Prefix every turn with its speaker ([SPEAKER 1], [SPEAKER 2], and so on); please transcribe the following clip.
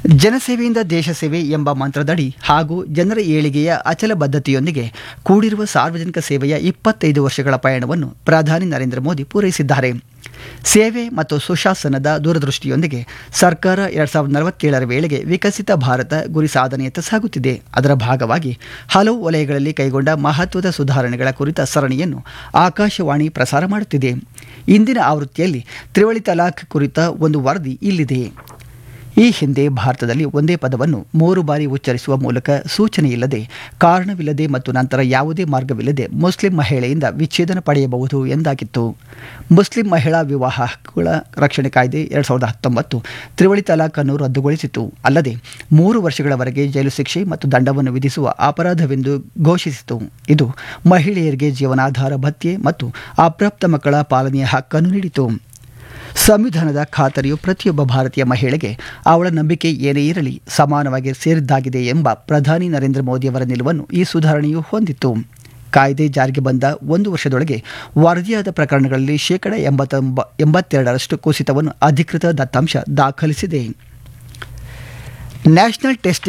[SPEAKER 1] ಜನಸೇವೆಯಿಂದ ದೇಶ ಸೇವೆ ಎಂಬ ಮಂತ್ರದಡಿ ಹಾಗೂ ಜನರ ಏಳಿಗೆಯ ಅಚಲ ಬದ್ಧತೆಯೊಂದಿಗೆ ಕೂಡಿರುವ ಸಾರ್ವಜನಿಕ ಸೇವೆಯ ಇಪ್ಪತ್ತೈದು ವರ್ಷಗಳ ಪಯಣವನ್ನು ಪ್ರಧಾನಿ ನರೇಂದ್ರ ಮೋದಿ ಪೂರೈಸಿದ್ದಾರೆ ಸೇವೆ ಮತ್ತು ಸುಶಾಸನದ ದೂರದೃಷ್ಟಿಯೊಂದಿಗೆ ಸರ್ಕಾರ ಎರಡ್ ಸಾವಿರದ ನಲವತ್ತೇಳರ ವೇಳೆಗೆ ವಿಕಸಿತ ಭಾರತ ಗುರಿ ಸಾಧನೆಯತ್ತ ಸಾಗುತ್ತಿದೆ ಅದರ ಭಾಗವಾಗಿ ಹಲವು ವಲಯಗಳಲ್ಲಿ ಕೈಗೊಂಡ ಮಹತ್ವದ ಸುಧಾರಣೆಗಳ ಕುರಿತ ಸರಣಿಯನ್ನು ಆಕಾಶವಾಣಿ ಪ್ರಸಾರ ಮಾಡುತ್ತಿದೆ ಇಂದಿನ ಆವೃತ್ತಿಯಲ್ಲಿ ತ್ರಿವಳಿ ತಲಾಖ್ ಕುರಿತ ಒಂದು ವರದಿ ಇಲ್ಲಿದೆ ಈ ಹಿಂದೆ ಭಾರತದಲ್ಲಿ ಒಂದೇ ಪದವನ್ನು ಮೂರು ಬಾರಿ ಉಚ್ಚರಿಸುವ ಮೂಲಕ ಸೂಚನೆಯಿಲ್ಲದೆ ಕಾರಣವಿಲ್ಲದೆ ಮತ್ತು ನಂತರ ಯಾವುದೇ ಮಾರ್ಗವಿಲ್ಲದೆ ಮುಸ್ಲಿಂ ಮಹಿಳೆಯಿಂದ ವಿಚ್ಛೇದನ ಪಡೆಯಬಹುದು ಎಂದಾಗಿತ್ತು ಮುಸ್ಲಿಂ ಮಹಿಳಾ ವಿವಾಹ ಹಕ್ಕುಗಳ ರಕ್ಷಣೆ ಕಾಯ್ದೆ ಎರಡು ಸಾವಿರದ ಹತ್ತೊಂಬತ್ತು ತ್ರಿವಳಿ ತಲಾಖ್ ಅನ್ನು ರದ್ದುಗೊಳಿಸಿತು ಅಲ್ಲದೆ ಮೂರು ವರ್ಷಗಳವರೆಗೆ ಜೈಲು ಶಿಕ್ಷೆ ಮತ್ತು ದಂಡವನ್ನು ವಿಧಿಸುವ ಅಪರಾಧವೆಂದು ಘೋಷಿಸಿತು ಇದು ಮಹಿಳೆಯರಿಗೆ ಜೀವನಾಧಾರ ಭತ್ಯೆ ಮತ್ತು ಅಪ್ರಾಪ್ತ ಮಕ್ಕಳ ಪಾಲನೆಯ ಹಕ್ಕನ್ನು ನೀಡಿತು ಸಂವಿಧಾನದ ಖಾತರಿಯು ಪ್ರತಿಯೊಬ್ಬ ಭಾರತೀಯ ಮಹಿಳೆಗೆ ಅವಳ ನಂಬಿಕೆ ಏನೇ ಇರಲಿ ಸಮಾನವಾಗಿ ಸೇರಿದ್ದಾಗಿದೆ ಎಂಬ ಪ್ರಧಾನಿ ನರೇಂದ್ರ ಮೋದಿಯವರ ನಿಲುವನ್ನು ಈ ಸುಧಾರಣೆಯು ಹೊಂದಿತ್ತು ಕಾಯ್ದೆ ಜಾರಿಗೆ ಬಂದ ಒಂದು ವರ್ಷದೊಳಗೆ ವರದಿಯಾದ ಪ್ರಕರಣಗಳಲ್ಲಿ ಶೇಕಡ ಎಂಬತ್ತೊಂಬ ಎಂಬತ್ತೆರಡರಷ್ಟು ಕುಸಿತವನ್ನು ಅಧಿಕೃತ ದತ್ತಾಂಶ ದಾಖಲಿಸಿದೆ ನ್ಯಾಷನಲ್ ಟೆಸ್ಟ್